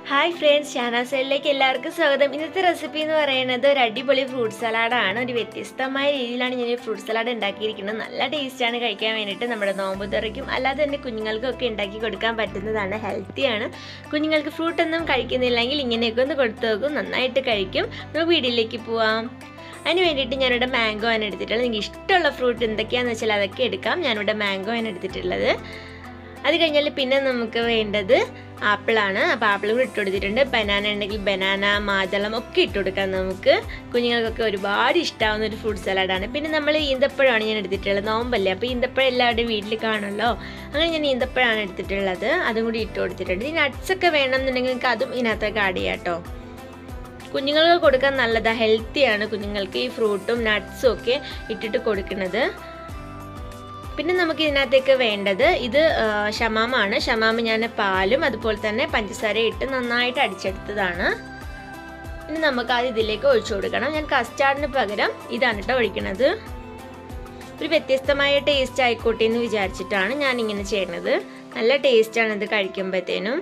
hi friends ഷാനാസലിലേക്ക് എല്ലാവർക്കും സ്വാഗതം ഇന്നത്തെ റെസിപ്പി എന്ന് പറയുന്നത് ഒരു അടിപൊളി ഫ്രൂട്ട് സലാഡാണ് ഒരു വ്യത്യസ്തമായ രീതിയിലാണ് ഞാൻ ഈ ഫ്രൂട്ട് സലാഡ് ഉണ്ടാക്കിയിരിക്കുന്നത് നല്ല ടേസ്റ്റാണ് കഴിക്കാൻ വേണ്ടിയിട്ട് നമ്മുടെ നോമ്പ് തുറയ്ക്കും അല്ലാതെ തന്നെ കുഞ്ഞുങ്ങൾക്കൊക്കെ ഉണ്ടാക്കി കൊടുക്കാൻ പറ്റുന്നതാണ് ഹെൽത്തിയാണ് കുഞ്ഞുങ്ങൾക്ക് ഫ്രൂട്ട് ഒന്നും കഴിക്കുന്നില്ലെങ്കിൽ ഇങ്ങനെയൊക്കെ ഒന്ന് കൊടുത്തു നോക്കും നന്നായിട്ട് കഴിക്കും നമുക്ക് വീഡിയോയിലേക്ക് പോവാം അതിന് വേണ്ടിയിട്ട് ഞാനിവിടെ മാംഗോ ആണ് എടുത്തിട്ടുള്ളത് നിങ്ങൾക്ക് ഇഷ്ടമുള്ള ഫ്രൂട്ട് എന്തൊക്കെയാണെന്ന് വെച്ചാൽ അതൊക്കെ എടുക്കാം ഞാനിവിടെ മാംഗോ ആണ് എടുത്തിട്ടുള്ളത് അത് കഴിഞ്ഞാൽ പിന്നെ നമുക്ക് വേണ്ടത് ആപ്പിളാണ് അപ്പോൾ ആപ്പിൾ കൂടി ഇട്ട് കൊടുത്തിട്ടുണ്ട് ബനാന ഉണ്ടെങ്കിൽ ബനാന മാതളം ഒക്കെ ഇട്ട് കൊടുക്കാം നമുക്ക് കുഞ്ഞുങ്ങൾക്കൊക്കെ ഒരുപാട് ഇഷ്ടമാവുന്ന ഒരു ഫ്രൂട്ട് സലാഡാണ് പിന്നെ നമ്മൾ ഈന്തപ്പഴമാണ് ഞാൻ എടുത്തിട്ടുള്ളത് നോമ്പല്ലേ അപ്പോൾ ഈന്തപ്പഴം എല്ലാവരുടെയും വീട്ടിൽ കാണുമല്ലോ അങ്ങനെ ഞാൻ ഈന്തപ്പഴമാണ് എടുത്തിട്ടുള്ളത് അതും കൂടി ഇട്ട് കൊടുത്തിട്ടുണ്ട് ഈ nuts ഒക്കെ വേണമെന്നുണ്ടെങ്കിൽ നിങ്ങൾക്ക് അതും ഇതിനകത്തൊക്കെ ആഡ് ചെയ്യാം കേട്ടോ കുഞ്ഞുങ്ങൾക്ക് കൊടുക്കാൻ നല്ലതാണ് ഹെൽത്തിയാണ് കുഞ്ഞുങ്ങൾക്ക് ഈ ഫ്രൂട്ടും നട്ട്സും ഒക്കെ ഇട്ടിട്ട് കൊടുക്കുന്നത് പിന്നെ നമുക്ക് ഇതിനകത്തേക്ക് വേണ്ടത് ഇത് ആ, ഷമാമാണ് ഷമാമ ഞാൻ പാലും അതുപോലെ തന്നെ പഞ്ചസാരയും ഇട്ട് നന്നായിട്ട് അടിച്ചെടുത്തതാണ് ഇനി നമുക്ക് അത് ഇതിലേക്ക് ഒഴിച്ചു കൊടുക്കണം ഞാൻ കസ്റ്റാർഡിന് പകരം ഇതാണ് കേട്ടോ ഒഴിക്കണത് ഒരു വ്യത്യസ്തമായ ടേസ്റ്റ് ആയിക്കോട്ടെ എന്ന് വിചാരിച്ചിട്ടാണ് ഞാൻ ഇങ്ങനെ ചെയ്യുന്നത് നല്ല ടേസ്റ്റാണ് ഇത് കഴിക്കുമ്പോഴത്തേനും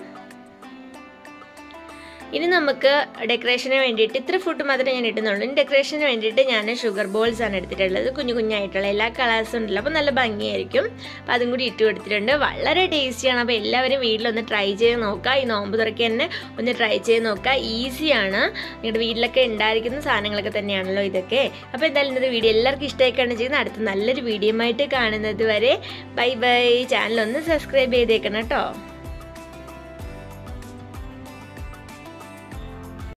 ഇനി നമുക്ക് ഡെക്കറേഷന് വേണ്ടിയിട്ട് ഇത്ര ഫുഡ് മാത്രമേ ഞാൻ ഇടുന്നുള്ളൂ ഇനി ഡെക്കറേഷന് വേണ്ടിയിട്ട് ഞാൻ ഷുഗർ ബോൾസ് ആണ് എടുത്തിട്ടുള്ളത് കുഞ്ഞു കുഞ്ഞായിട്ടുള്ള എല്ലാ കളേഴ്സും ഉണ്ടല്ലോ അപ്പോൾ നല്ല ഭംഗിയായിരിക്കും അപ്പോൾ അതും കൂടി ഇട്ട് കൊടുത്തിട്ടുണ്ട് വളരെ ടേസ്റ്റിയാണ് അപ്പോൾ എല്ലാവരും വീട്ടിലൊന്ന് ട്രൈ ചെയ്ത് നോക്കുക ഈ നോമ്പ് തുറക്കി തന്നെ ഒന്ന് ട്രൈ ചെയ്ത് നോക്കുക ഈസിയാണ് നിങ്ങളുടെ വീട്ടിലൊക്കെ ഉണ്ടായിരിക്കുന്ന സാധനങ്ങളൊക്കെ തന്നെയാണല്ലോ ഇതൊക്കെ അപ്പോൾ എന്തായാലും ഇന്നത്തെ വീഡിയോ എല്ലാവർക്കും ഇഷ്ടമായിക്കാണ് ചെയ്യുന്നത് അടുത്ത നല്ലൊരു വീഡിയോ ആയിട്ട് കാണുന്നത് വരെ ബൈ ബൈ ചാനൽ ഒന്ന് സബ്സ്ക്രൈബ് ചെയ്തേക്കണം കേട്ടോ